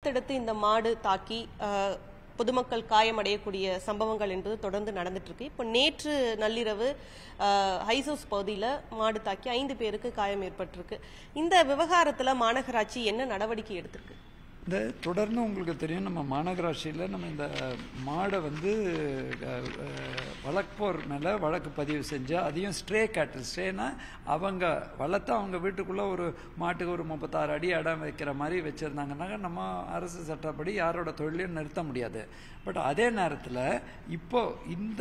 அடுத்தடுத்து இந்த மாடு தாக்கி அஹ், பொதுமக்கள் காயமடையக்கூடிய சம்பவங்கள் என்பது தொடர்ந்து நடந்துட்டு இருக்கு இப்போ நேற்று நள்ளிரவு அஹ், ஹைசோஸ் பகுதியில் மாடு தாக்கி ஐந்து பேருக்கு காயம் ஏற்பட்டிருக்கு இந்த விவகாரத்துல மாநகராட்சி என்ன நடவடிக்கை எடுத்திருக்கு இந்த தொடர்ந்து உங்களுக்கு தெரியும் நம்ம மாநகராட்சியில் நம்ம இந்த மாடை வந்து அஹ், அஹ், வளர்ப்போர் மேலே வழக்கு பதிவு செஞ்சு அதையும் ஸ்ட்ரே கேட்டில் ஸ்ட்ரேனா அவங்க வளர்த்து அவங்க வீட்டுக்குள்ளே ஒரு மாட்டுக்கு ஒரு முப்பத்தாறு அடி இடம் வைக்கிற மாதிரி வச்சுருந்தாங்கன்னாக்க நம்ம அரசு சட்டப்படி யாரோட தொழிலையும் நிறுத்த முடியாது பட் அதே நேரத்தில் இப்போ இந்த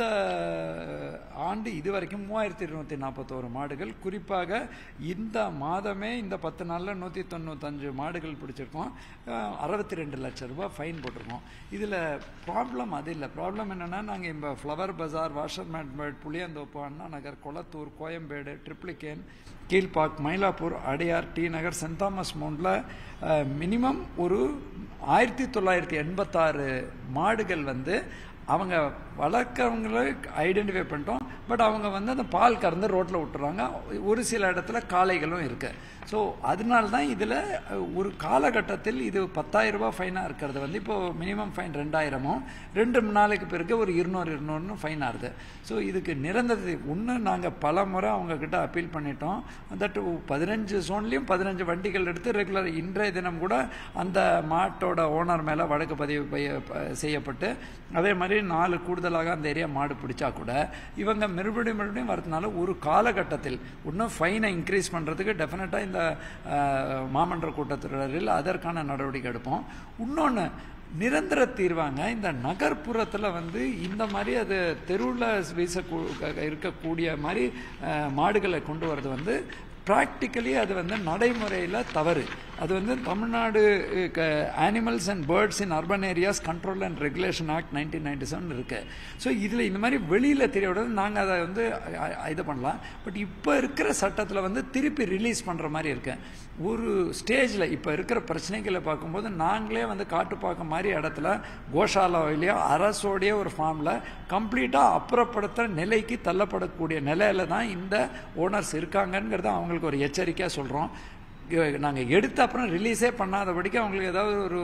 ஆண்டு இது வரைக்கும் மூவாயிரத்தி இருநூத்தி நாற்பத்தோரு மாடுகள் குறிப்பாக இந்த மாதமே இந்த பத்து நாளில் நூற்றி தொண்ணூத்தஞ்சு மாடுகள் பிடிச்சிருக்கோம் அறுபத்தி ரெண்டு லட்சம் ரூபாய் ஃபைன் போட்டிருக்கோம் இதில் ப்ராப்ளம் அது இல்லை ப்ராப்ளம் என்னென்னா நாங்கள் இப்போ Flower Bazaar Washermanpet Pulianthope Anna Nagar Kolathur Koyambedu Triplicane Kilpauk Mylapore Adyar T Nagar saint Thomas மவுண்டில் மினிமம் ஒரு ஆயிரத்தி தொள்ளாயிரத்தி எண்பத்தாறு மாடுகள் வந்து அவங்க வளர்க்குறவங்கள ஐடென்டிஃபை பண்ணிட்டோம் பட் அவங்க வந்து அந்த பால் கறந்து ரோட்டில் விட்டுறாங்க ஒரு சில இடத்துல காளைகளும் இருக்கு ஸோ அதனால தான் இதில் ஒரு காலகட்டத்தில் இது பத்தாயிரம் ரூபாய் ஃபைனாக இருக்கிறது வந்து இப்போ மினிமம் ஃபைன் ரெண்டாயிரமும் ரெண்டு நாளைக்கு பிறகு ஒரு இருநூறு இருநூறுனு ஃபைன் ஆகுது ஸோ இதுக்கு நிரந்தர ஒன்று நாங்கள் பல முறை அவங்கக்கிட்ட அப்பீல் பண்ணிட்டோம் தட் பதினஞ்சு ஜோன்லேயும் பதினஞ்சு வண்டிகள் எடுத்து ரெகுலர் இன்றைய தினம் கூட அந்த மாட்டோட ஓனர் மேலே வழக்கு பதிவு பைய- ப- செய்யப்பட்டு அதே மாதிரி நாலு கூடுதலாக அந்த ஏரியா மாடு பிடிச்சா கூட இவங்க மறுபடியும் மறுபடியும் வரதுனால ஒரு காலகட்டத்தில் இன்னும் ஃபைனை இன்க்ரீஸ் பண்ணுறதுக்கு டெஃபினட்டாக இந்த அஹ், மாமன்ற கூட்டத்தொடரில் அதற்கான நடவடிக்கை எடுப்போம் இன்னொன்று நிரந்தர தீர்வாங்க இந்த நகர்ப்புறத்தில் வந்து இந்த மாதிரி அது தெருவில் வீச இருக்கக்கூடிய மாதிரி அஹ், மாடுகளை கொண்டு வர்றது வந்து ப்ராக்டிக்கலி அது வந்து நடைமுறையில் தவறு அது வந்து Tamil Nadu animals and birds in urban areas control and regulation act nineteen ninety seven இருக்கு ஸோ இதில் இந்த மாதிரி வெளியில் தெரிய விடாது நாங்கள் அதை வந்து அ- அ- இது பண்ணலாம் பட் இப்போ இருக்கிற சட்டத்தில் வந்து திருப்பி ரிலீஸ் பண்ணுற மாதிரி இருக்கு ஒரு ஸ்டேஜில் இப்போ இருக்கிற பிரச்சனைகளை பார்க்கும்போது நாங்களே வந்து காட்டுப்பாக்கம் மாதிரி இடத்துல கோஷாலாவிலேயோ அரசோடைய ஒரு ஃபார்மில் கம்ப்ளீட்டாக அப்புறப்படுத்துகிற நிலைக்கு தள்ளப்படக்கூடிய நிலையில தான் இந்த ஓனர்ஸ் இருக்காங்கங்கிறத அவங்களுக்கு ஒரு எச்சரிக்கையாக சொல்கிறோம் நாங்கள் எடுத்த அப்புறம் ரிலீஸே பண்ணாதபடிக்கு அவங்களுக்கு ஏதாவது ஒரு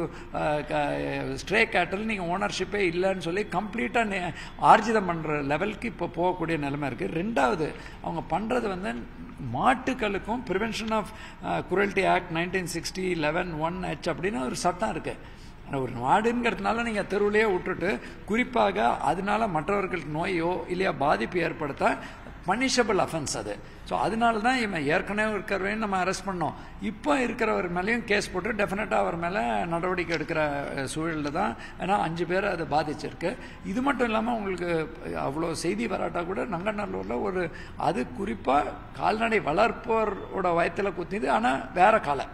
ஸ்ட்ரே கேட்டல் நீங்கள் ஓனர்ஷிப்பே இல்லைன்னு சொல்லி கம்ப்ளீட்டாக ஆர்ஜிதம் பண்ணுற லெவலுக்கு இப்போ போகக்கூடிய நிலைமை இருக்குது ரெண்டாவது அவங்க பண்ணுறது வந்து மாட்டுக்களுக்கும் prevention of cruelty act nineteen sixty eleven one H அப்படின்னு ஒரு சட்டம் இருக்குது ஆனா ஒரு நாடுங்கிறதுனால நீங்கள் தெருவிலேயே விட்டுட்டு குறிப்பாக அதனால மற்றவர்களுக்கு நோயோ இல்லையா பாதிப்பு ஏற்படுத்த பனிஷபிள் அஃபென்ஸ் அது ஸோ அதனால தான் இவன் ஏற்கனவே இருக்கிறவரையும் நம்ம அரெஸ்ட் பண்ணோம் இப்போ இருக்கிறவர் மேலேயும் கேஸ் போட்டு டெஃபினட்டாக அவர் மேலே நடவடிக்கை எடுக்கிற அஹ், சூழலில் தான் ஏன்னா அஞ்சு பேர் அதை பாதிச்சிருக்கு இது மட்டும் இல்லாமல் உங்களுக்கு அவ்வளோ செய்தி வராட்டா கூட நங்கநல்லூரில் ஒரு அது குறிப்பாக கால்நடை வளர்ப்போரோட வயத்தில் குத்திது ஆனால் வேற காலை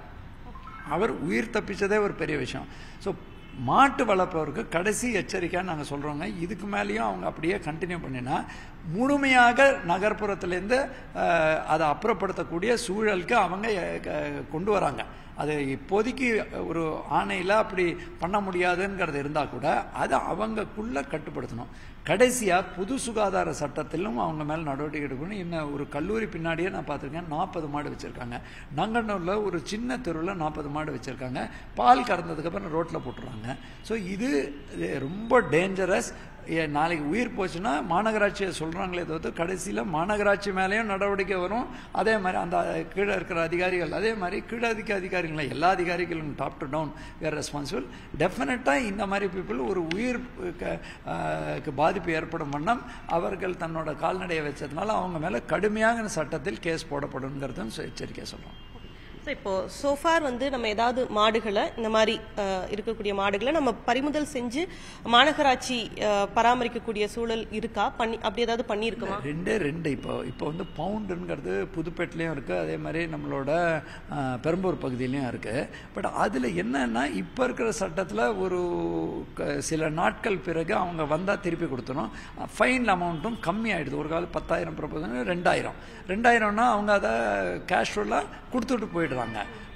அவர் உயிர் தப்பிச்சதே ஒரு பெரிய விஷயம் ஸோ மாட்டு வளர்ப்பவருக்கு கடைசி எச்சரிக்கையாக நாங்கள் சொல்கிறோங்க இதுக்கு மேலேயும் அவங்க அப்படியே கண்டினியூ பண்ணினா முழுமையாக நகர்ப்புறத்துலேருந்து அஹ், அதை அப்புறப்படுத்தக்கூடிய சூழலுக்கு அவங்க அஹ், க- கொண்டு வராங்க அது இப்போதைக்கு ஒரு ஆணையில் அப்படி பண்ண முடியாதுங்கிறது இருந்தால் கூட அதை அவங்கக்குள்ள கட்டுப்படுத்தணும் கடைசியாக புது சுகாதார சட்டத்திலும் அவங்க மேலே நடவடிக்கை எடுக்கணும் இன்னும் ஒரு கல்லூரி பின்னாடியே நான் பார்த்துருக்கேன் நாற்பது மாடு வச்சுருக்காங்க நங்கநூரில் ஒரு சின்ன தெருவில் நாற்பது மாடு வச்சுருக்காங்க பால் கறந்ததுக்கப்புறம் ரோட்டில் போட்டுறாங்க ஸோ இது இது ரொம்ப டேஞ்சரஸ் நாளைக்கு உயிர் போச்சுன்னா மாநகராட்சியை சொல்கிறாங்களே தவிர்த்து கடைசியில் மாநகராட்சி மேலேயும் நடவடிக்கை வரும் அதே மாதிரி அந்த கீழே இருக்கிற அதிகாரிகள் அதே மாதிரி கீழே அதிக அதிகாரிகளை எல்லா அதிகாரிகளும் top to down were responsible டெஃபினட்டாக இந்த மாதிரி பீப்புள் ஒரு உயிர் க- ஆஹ் க்கு பாதிப்பு ஏற்படும் வண்ணம் அவர்கள் தன்னோட கால்நடையை வச்சதுனால அவங்க மேலே கடுமையான சட்டத்தில் கேஸ் போடப்படுங்கிறதும் எச்சரிக்கை சொல்கிறோம் So, இப்போ சோஃபார் வந்து நம்ம ஏதாவது மாடுகளை இந்த மாதிரி அஹ், இருக்கக்கூடிய மாடுகளை நம்ம பறிமுதல் செஞ்சு மாநகராட்சி அஹ், பராமரிக்கக்கூடிய சூழல் இருக்கா பண்ணி அப்படி ஏதாவது பண்ணியிருக்கோமா ரெண்டே ரெண்டு இப்போ இப்போ வந்து பவுண்டுங்கிறது புதுப்பேட்டிலையும் இருக்குது அதே மாதிரி நம்மளோட அஹ், பெரம்பூர் பகுதியிலையும் இருக்குது பட் அதில் என்னன்னா இப்போ இருக்கிற சட்டத்தில் ஒரு க- சில நாட்கள் பிறகு அவங்க வந்தால் திருப்பி கொடுத்துரும் ஃபைன் அமௌண்ட்டும் கம்மி ஆயிடுது ஒரு காலம் பத்தாயிரம் ப்ரொபோசல் ரெண்டாயிரம் ரெண்டாயிரம்னா அவங்க அதை கேஷுவலாக கொடுத்துட்டு போயிடுறாங்க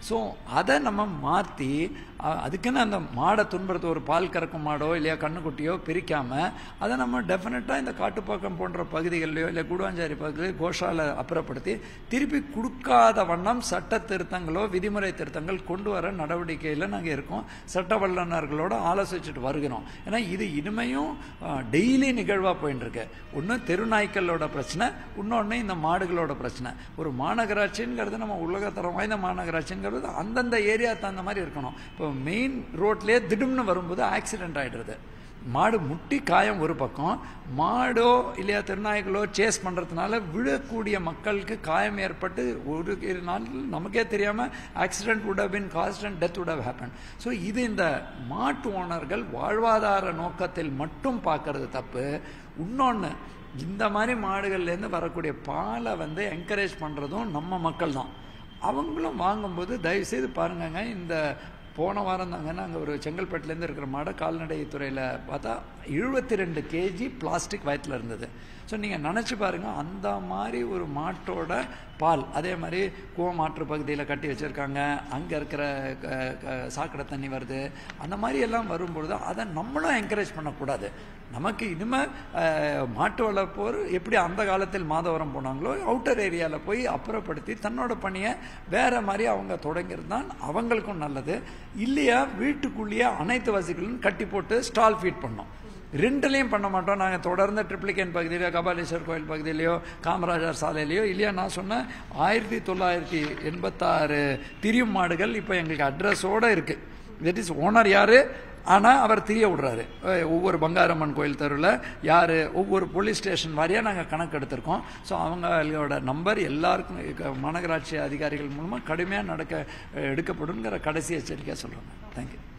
ஸோ அதை நம்ம மாற்றி அதுக்குன்னு அந்த மாடை துன்புறுத்த ஒரு பால் கறக்கும் மாடோ இல்லையா கண்ணுக்குட்டியோ பிரிக்காமல் அதை நம்ம டெஃபினட்டாக இந்த காட்டுப்பாக்கம் போன்ற பகுதிகளிலையோ இல்லை கூடுவாஞ்சாரி பகுதியில் கோஷால அப்புறப்படுத்தி திருப்பி கொடுக்காத வண்ணம் சட்ட திருத்தங்களோ விதிமுறை திருத்தங்கள் கொண்டு வர நடவடிக்கையில் நாங்கள் இருக்கோம் சட்ட வல்லுநர்களோட ஆலோசிச்சுட்டு வருகிறோம் ஏன்னா இது இனிமையும் டெய்லி நிகழ்வாக போயின்னு இருக்கு ஒன்று தெருநாய்க்களோட பிரச்சனை இன்னொன்று இந்த மாடுகளோட பிரச்சனை ஒரு மாநகராட்சிங்கிறது நம்ம உலகத்தரம் வாய்ந்த மாநகராட்சிங்கிறது அந்தந்த ஏரியா தகுந்த மாதிரி இருக்கணும் இப்போ மெயின் ரோட்லேயே திடும்னு வரும்போது ஆக்சிடென்ட் ஆகிடுறது மாடு முட்டி காயம் ஒரு பக்கம் மாடோ இல்லையா திருநாய்களோ சேஸ் பண்ணுறதுனால விழக்கூடிய மக்களுக்கு காயம் ஏற்பட்டு ஒரு இரு நாள் நமக்கே தெரியாமல் accident would have been caused and death would have happened so இது இந்த மாட்டு ஓனர்கள் வாழ்வாதார நோக்கத்தில் மட்டும் பார்க்கறது தப்பு இன்னொன்று இந்த மாதிரி மாடுகள்லேருந்து வரக்கூடிய பாலை வந்து என்கரேஜ் பண்ணுறதும் நம்ம மக்கள் தான் அவங்களும் வாங்கும்போது தயவுசெய்து பாருங்கங்க இந்த போன வாரம் தாங்க நாங்கள் ஒரு செங்கல்பட்டுலேருந்து இருக்கிற மாடை கால்நடை துறையில் பார்த்தா எழுபத்தி ரெண்டு கேஜி பிளாஸ்டிக் வயத்தில் இருந்தது ஸோ நீங்கள் நினச்சி பாருங்கள் அந்த மாதிரி ஒரு மாட்டோட பால் அதே மாதிரி கூவமாற்று பகுதியில் கட்டி வச்சுருக்காங்க அங்கே இருக்கிற க- க- சாக்கடை தண்ணி வருது அந்த மாதிரி எல்லாம் வரும்பொழுது அதை நம்மளும் என்கரேஜ் பண்ணக்கூடாது நமக்கு இனிமேல் மாட்டு வளர்ப்போர் எப்படி அந்த காலத்தில் மாதவரம் போனாங்களோ அவுட்டர் ஏரியாவில் போய் அப்புறப்படுத்தி தன்னோட பணியை வேற மாதிரி அவங்க தொடங்கிறது தான் அவங்களுக்கும் நல்லது இல்லையா வீட்டுக்குள்ளேயே அனைத்து வசதிகளும் கட்டி போட்டு ஸ்டால் ஃபீட் பண்ணோம் ரெண்டுலையும் பண்ண மாட்டோம் நாங்கள் தொடர்ந்து ட்ரிப்ளிகேன் பகுதியிலையோ கபாலீஸ்வர் கோயில் பகுதியிலையோ காமராஜர் சாலையிலையோ இல்லையா நான் சொன்னேன் ஆயிரத்தி தொள்ளாயிரத்தி எண்பத்தாறு திரியும் மாடுகள் இப்போ எங்களுக்கு அட்ரஸோடு இருக்குது தட் இஸ் ஓனர் யார் ஆனால் அவர் தெரிய விடுறாரு அஹ் ஒவ்வொரு பங்காரம்மன் கோயில் தெருவில் யார் ஒவ்வொரு போலீஸ் ஸ்டேஷன் வாரியாக நாங்கள் கணக்கு எடுத்திருக்கோம் ஸோ அவங்களோட நம்பர் எல்லாருக்கும் க- மாநகராட்சி அதிகாரிகள் மூலமாக கடுமையாக நடக்க எடுக்கப்படுங்கிற கடைசி எச்சரிக்கையாக சொல்கிறோம் தேங்க்யூ